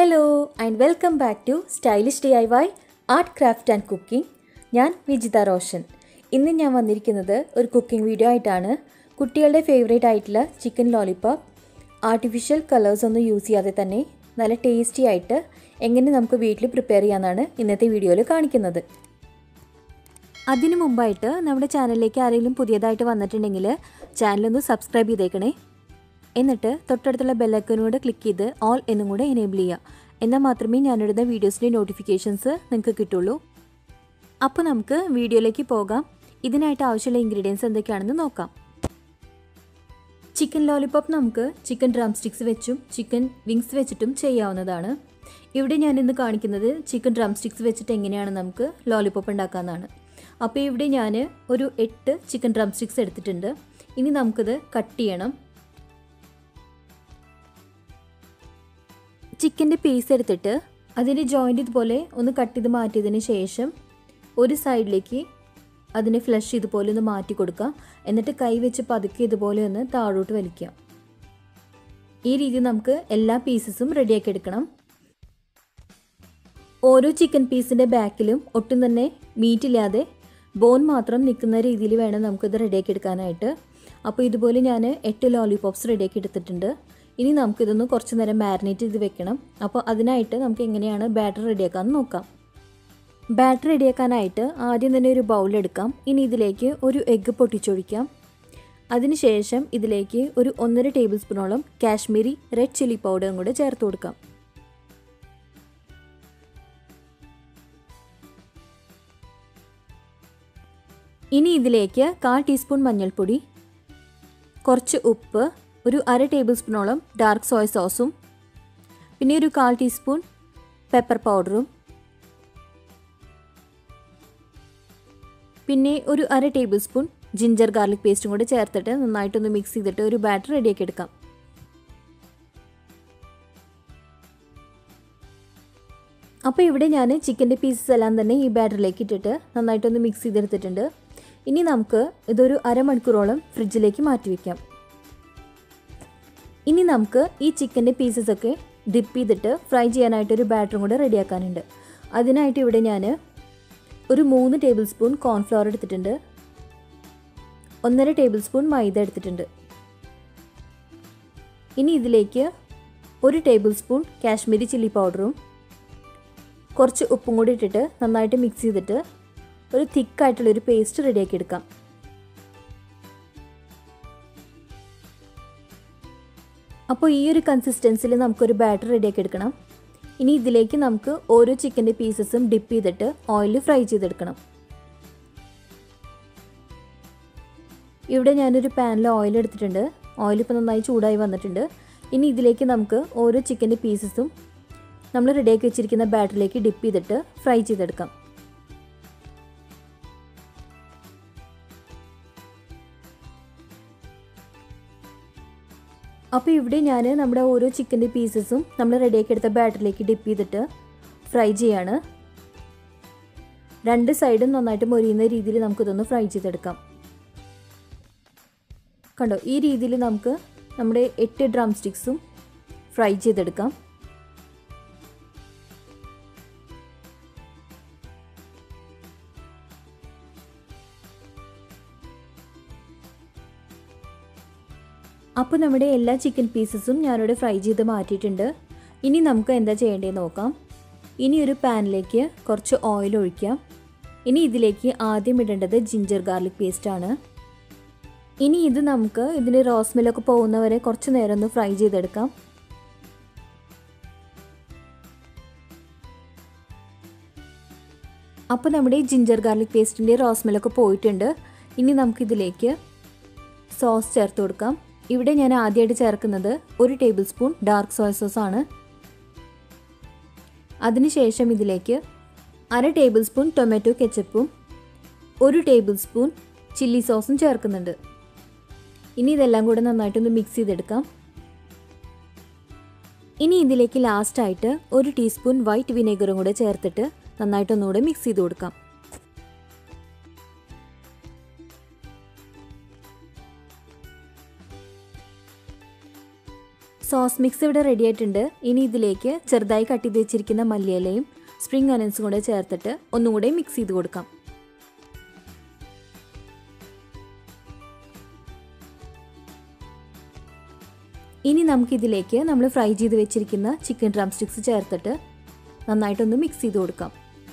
hello and welcome back to stylish D I Y art craft and cooking ഞാൻ വിജിത റോഷൻ ഇന്ന് ഞാൻ വന്നിരിക്കുന്നത് ഒരു കുക്കിംഗ് വീഡിയോ ആയിട്ടാണ് കുട്ടികളുടെ ഫേവറേറ്റ് ആയിട്ടുള്ള ചിക്കൻ ലോലിപോപ്പ് ആർട്ടിഫിഷ്യൽ കളേഴ്സ് ഒന്നും യൂസ് ചെയ്യാതെ തന്നെ നല്ല ടേസ്റ്റി ആയിട്ട് എങ്ങനെ നമുക്ക് വീട്ടിൽ പ്രിപ്പയർ ചെയ്യാമെന്നാണ് ഇന്നത്തെ വീഡിയോയിൽ കാണിക്കുന്നത് അതിനു മുമ്പായിട്ട് നമ്മുടെ ചാനലിലേക്ക് ആരെങ്കിലും പുതിയതായിട്ട് വന്നിട്ടുണ്ടെങ്കിൽ ചാനലൊന്ന് സബ്സ്ക്രൈബ് ചെയ്തേക്കണേ എന്നിട്ട് തൊട്ടടുത്തുള്ള ബെല്ലൈക്കനോട് ക്ലിക്ക് ചെയ്ത് ഓൾ എന്നും കൂടെ എനേബിൾ ചെയ്യുക എന്നാൽ മാത്രമേ ഞാനിടുന്ന വീഡിയോസിൻ്റെ നോട്ടിഫിക്കേഷൻസ് നിങ്ങൾക്ക് കിട്ടുള്ളൂ അപ്പോൾ നമുക്ക് വീഡിയോയിലേക്ക് പോകാം ഇതിനായിട്ട് ആവശ്യമുള്ള ഇൻഗ്രീഡിയൻസ് എന്തൊക്കെയാണെന്ന് നോക്കാം ചിക്കൻ ലോലിപോപ്പ് നമുക്ക് ചിക്കൻ ഡ്രം സ്റ്റിക്സ് വെച്ചും ചിക്കൻ വിങ്സ് വെച്ചിട്ടും ചെയ്യാവുന്നതാണ് ഇവിടെ ഞാൻ ഇന്ന് കാണിക്കുന്നത് ചിക്കൻ ഡ്രം സ്റ്റിക്സ് വെച്ചിട്ട് എങ്ങനെയാണ് നമുക്ക് ലോലിപോപ്പ് ഉണ്ടാക്കാമെന്നാണ് അപ്പോൾ ഇവിടെ ഞാൻ ഒരു എട്ട് ചിക്കൻ ഡ്രം സ്റ്റിക്സ് എടുത്തിട്ടുണ്ട് ഇനി നമുക്കിത് കട്ട് ചെയ്യണം ചിക്കൻ്റെ പീസ് എടുത്തിട്ട് അതിൻ്റെ ജോയിൻ്റ് ഇതുപോലെ ഒന്ന് കട്ട് ചെയ്ത് മാറ്റിയതിന് ശേഷം ഒരു സൈഡിലേക്ക് അതിനെ ഫ്ലഷ് ഇതുപോലെ ഒന്ന് മാറ്റി കൊടുക്കുക എന്നിട്ട് കൈ വെച്ച് പതുക്കെ ഇതുപോലെ ഒന്ന് താഴോട്ട് വലിക്കുക ഈ രീതി നമുക്ക് എല്ലാ പീസസും റെഡിയാക്കി എടുക്കണം ഓരോ ചിക്കൻ പീസിൻ്റെ ബാക്കിലും ഒട്ടും തന്നെ മീറ്റ് ഇല്ലാതെ ബോൺ മാത്രം നിൽക്കുന്ന രീതിയിൽ വേണം നമുക്കിത് റെഡിയാക്കി എടുക്കാനായിട്ട് അപ്പോൾ ഇതുപോലെ ഞാൻ എട്ട് ലോലിപോപ്സ് റെഡിയാക്കി എടുത്തിട്ടുണ്ട് ഇനി നമുക്കിതൊന്ന് കുറച്ച് നേരം മാരിനേറ്റ് ചെയ്ത് വെക്കണം അപ്പോൾ അതിനായിട്ട് നമുക്ക് എങ്ങനെയാണ് ബാറ്റർ റെഡിയാക്കാമെന്ന് നോക്കാം ബാറ്റർ റെഡിയാക്കാനായിട്ട് ആദ്യം തന്നെ ഒരു ബൗൾ എടുക്കാം ഇനി ഇതിലേക്ക് ഒരു എഗ്ഗ് പൊട്ടിച്ചൊഴിക്കാം അതിനുശേഷം ഇതിലേക്ക് ഒരു ഒന്നര ടേബിൾ സ്പൂണോളം കാശ്മീരി റെഡ് ചില്ലി പൗഡറും കൂടെ ചേർത്ത് കൊടുക്കാം ഇനി ഇതിലേക്ക് കാൽ ടീസ്പൂൺ മഞ്ഞൾപ്പൊടി കുറച്ച് ഉപ്പ് ഒരു അര ടേബിൾ സ്പൂണോളം ഡാർക്ക് സോയ സോസും പിന്നെ ഒരു കാൽ ടീസ്പൂൺ പെപ്പർ പൗഡറും പിന്നെ ഒരു അര ടേബിൾ സ്പൂൺ ജിഞ്ചർ ഗാർലിക് പേസ്റ്റും കൂടെ ചേർത്തിട്ട് നന്നായിട്ടൊന്ന് മിക്സ് ചെയ്തിട്ട് ഒരു ബാറ്റർ റെഡിയാക്കി എടുക്കാം അപ്പോൾ ഇവിടെ ഞാൻ ചിക്കൻ്റെ പീസസ് എല്ലാം തന്നെ ഈ ബാറ്ററിലേക്ക് ഇട്ടിട്ട് നന്നായിട്ടൊന്ന് മിക്സ് ചെയ്തെടുത്തിട്ടുണ്ട് ഇനി നമുക്ക് ഇതൊരു അരമണിക്കൂറോളം ഫ്രിഡ്ജിലേക്ക് മാറ്റി വയ്ക്കാം ഇനി നമുക്ക് ഈ ചിക്കൻ്റെ പീസസ് ഒക്കെ ഡിപ്പ് ചെയ്തിട്ട് ഫ്രൈ ചെയ്യാനായിട്ടൊരു ബാറ്ററും കൂടെ റെഡിയാക്കാനുണ്ട് അതിനായിട്ട് ഇവിടെ ഞാൻ ഒരു മൂന്ന് ടേബിൾ സ്പൂൺ കോൺഫ്ലവർ എടുത്തിട്ടുണ്ട് ഒന്നര ടേബിൾ സ്പൂൺ മൈദ എടുത്തിട്ടുണ്ട് ഇനി ഇതിലേക്ക് ഒരു ടേബിൾ സ്പൂൺ കാശ്മീരി ചില്ലി പൗഡറും കുറച്ച് ഉപ്പും കൂടി ഇട്ടിട്ട് നന്നായിട്ട് മിക്സ് ചെയ്തിട്ട് ഒരു തിക്കായിട്ടുള്ളൊരു പേസ്റ്റ് റെഡിയാക്കി എടുക്കാം അപ്പോൾ ഈ ഒരു കൺസിസ്റ്റൻസിൽ നമുക്കൊരു ബാറ്റർ റെഡിയാക്കി എടുക്കണം ഇനി ഇതിലേക്ക് നമുക്ക് ഓരോ ചിക്കൻ്റെ പീസസും ഡിപ്പ് ചെയ്തിട്ട് ഓയിലിൽ ഫ്രൈ ചെയ്തെടുക്കണം ഇവിടെ ഞാനൊരു പാനിൽ ഓയിൽ എടുത്തിട്ടുണ്ട് ഓയിൽ ഇപ്പോൾ നന്നായി ചൂടായി വന്നിട്ടുണ്ട് ഇനി ഇതിലേക്ക് നമുക്ക് ഓരോ ചിക്കൻ്റെ പീസസും നമ്മൾ റെഡിയാക്കി വെച്ചിരിക്കുന്ന ബാറ്ററിലേക്ക് ഡിപ്പ് ചെയ്തിട്ട് ഫ്രൈ ചെയ്തെടുക്കാം അപ്പോൾ ഇവിടെ ഞാൻ നമ്മുടെ ഓരോ ചിക്കൻ്റെ പീസസും നമ്മൾ റെഡിയാക്കി എടുത്ത ബാറ്ററിലേക്ക് ഡിപ്പ് ചെയ്തിട്ട് ഫ്രൈ ചെയ്യാണ് രണ്ട് സൈഡും നന്നായിട്ട് മൊരിയുന്ന രീതിയിൽ നമുക്കിതൊന്ന് ഫ്രൈ ചെയ്തെടുക്കാം കണ്ടോ ഈ രീതിയിൽ നമുക്ക് നമ്മുടെ എട്ട് ഡ്രം സ്റ്റിക്സും ഫ്രൈ ചെയ്തെടുക്കാം അപ്പോൾ നമ്മുടെ എല്ലാ ചിക്കൻ പീസസും ഞാനിവിടെ ഫ്രൈ ചെയ്ത് മാറ്റിയിട്ടുണ്ട് ഇനി നമുക്ക് എന്താ ചെയ്യേണ്ടതെന്ന് നോക്കാം ഇനി ഒരു പാനിലേക്ക് കുറച്ച് ഓയിൽ ഒഴിക്കാം ഇനി ഇതിലേക്ക് ആദ്യം ഇടേണ്ടത് ജിഞ്ചർ ഗാർലിക് പേസ്റ്റ് ആണ് ഇനി ഇത് നമുക്ക് ഇതിൻ്റെ റോസ്മെല്ലൊക്കെ പോകുന്നവരെ കുറച്ച് നേരം ഒന്ന് ഫ്രൈ ചെയ്തെടുക്കാം അപ്പോൾ നമ്മുടെ ജിഞ്ചർ ഗാർലിക് പേസ്റ്റിൻ്റെ റോസ്മെല്ലൊക്കെ പോയിട്ടുണ്ട് ഇനി നമുക്കിതിലേക്ക് സോസ് ചേർത്ത് കൊടുക്കാം ഇവിടെ ഞാൻ ആദ്യമായിട്ട് ചേർക്കുന്നത് ഒരു tablespoon dark soya sauce ആണ് അതിനുശേഷം ഇതിലേക്ക് അര ടേബിൾ സ്പൂൺ ടൊമാറ്റോ കെച്ചപ്പും ഒരു ടേബിൾ സ്പൂൺ ചില്ലി സോസും ചേർക്കുന്നുണ്ട് ഇനി ഇതെല്ലാം കൂടെ നന്നായിട്ടൊന്ന് മിക്സ് ചെയ്തെടുക്കാം ഇനി ഇതിലേക്ക് ലാസ്റ്റായിട്ട് ഒരു ടീസ്പൂൺ വൈറ്റ് വിനെഗറും കൂടെ ചേർത്തിട്ട് നന്നായിട്ടൊന്നുകൂടെ മിക്സ് ചെയ്ത് കൊടുക്കാം സോസ് മിക്സ് ഇവിടെ റെഡി ആയിട്ടുണ്ട് ഇനി ഇതിലേക്ക് ചെറുതായി കട്ട് ചെയ്ത് വെച്ചിരിക്കുന്ന മല്ലിയിലയും സ്പ്രിംഗ് അനൻസും കൂടെ ചേർത്തിട്ട് ഒന്നും കൂടെ മിക്സ് ചെയ്ത് കൊടുക്കാം ഇനി നമുക്കിതിലേക്ക് നമ്മൾ ഫ്രൈ ചെയ്ത് വെച്ചിരിക്കുന്ന ചിക്കൻ ഡ്രം സ്റ്റിക്സ് ചേർത്തിട്ട് നന്നായിട്ടൊന്ന് മിക്സ് ചെയ്ത് കൊടുക്കാം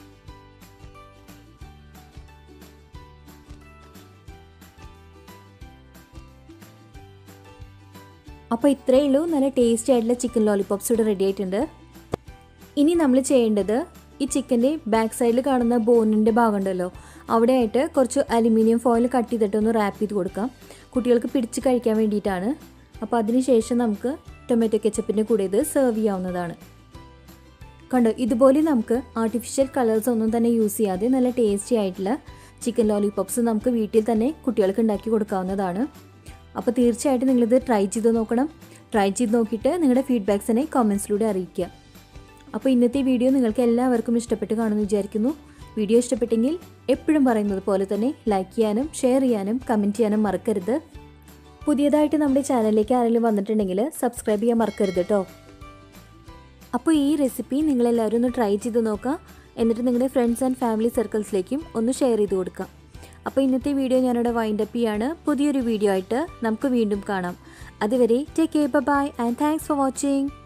അപ്പോൾ ഇത്രയേ ഉള്ളൂ നല്ല ടേസ്റ്റി ആയിട്ടുള്ള ചിക്കൻ ലോലിപോപ്സ് ഇവിടെ റെഡി ആയിട്ടുണ്ട് ഇനി നമ്മൾ ചെയ്യേണ്ടത് ഈ ചിക്കൻ്റെ ബാക്ക് സൈഡിൽ കാണുന്ന ബോണിൻ്റെ ഭാഗം ഉണ്ടല്ലോ അവിടെയായിട്ട് കുറച്ച് അലുമിനിയം ഫോയിൽ കട്ട് ചെയ്തിട്ട് ഒന്ന് റാപ്പ് ചെയ്ത് കൊടുക്കാം കുട്ടികൾക്ക് പിടിച്ച് കഴിക്കാൻ വേണ്ടിയിട്ടാണ് അപ്പോൾ അതിന് ശേഷം നമുക്ക് ടൊമാറ്റോ കെച്ചപ്പിൻ്റെ കൂടെ ഇത് സെർവ് ചെയ്യാവുന്നതാണ് കണ്ടോ ഇതുപോലെ നമുക്ക് ആർട്ടിഫിഷ്യൽ കളേഴ്സ് ഒന്നും തന്നെ യൂസ് ചെയ്യാതെ നല്ല ടേസ്റ്റി ആയിട്ടുള്ള ചിക്കൻ ലോലിപോപ്സ് നമുക്ക് വീട്ടിൽ തന്നെ കുട്ടികൾക്ക് ഉണ്ടാക്കി കൊടുക്കാവുന്നതാണ് അപ്പോൾ തീർച്ചയായിട്ടും നിങ്ങളിത് ട്രൈ ചെയ്ത് നോക്കണം ട്രൈ ചെയ്ത് നോക്കിയിട്ട് നിങ്ങളുടെ ഫീഡ്ബാക്സിനെ കമൻസിലൂടെ അറിയിക്കുക അപ്പോൾ ഇന്നത്തെ വീഡിയോ നിങ്ങൾക്ക് എല്ലാവർക്കും ഇഷ്ടപ്പെട്ട് കാണുമെന്ന് വിചാരിക്കുന്നു വീഡിയോ ഇഷ്ടപ്പെട്ടെങ്കിൽ എപ്പോഴും പറയുന്നത് പോലെ തന്നെ ലൈക്ക് ചെയ്യാനും ഷെയർ ചെയ്യാനും കമൻറ്റ് ചെയ്യാനും മറക്കരുത് പുതിയതായിട്ട് നമ്മുടെ ചാനലിലേക്ക് ആരെങ്കിലും വന്നിട്ടുണ്ടെങ്കിൽ സബ്സ്ക്രൈബ് ചെയ്യാൻ മറക്കരുത് കേട്ടോ അപ്പോൾ ഈ റെസിപ്പി നിങ്ങളെല്ലാവരും ഒന്ന് ട്രൈ ചെയ്ത് നോക്കാം എന്നിട്ട് നിങ്ങളുടെ ഫ്രണ്ട്സ് ആൻഡ് ഫാമിലി സർക്കിൾസിലേക്കും ഒന്ന് ഷെയർ ചെയ്ത് കൊടുക്കാം അപ്പോൾ ഇന്നത്തെ വീഡിയോ ഞാനിവിടെ വൈൻഡ് അപ്പ് ചെയ്യാണ് പുതിയൊരു വീഡിയോ ആയിട്ട് നമുക്ക് വീണ്ടും കാണാം അതുവരെ take care bye and thanks for watching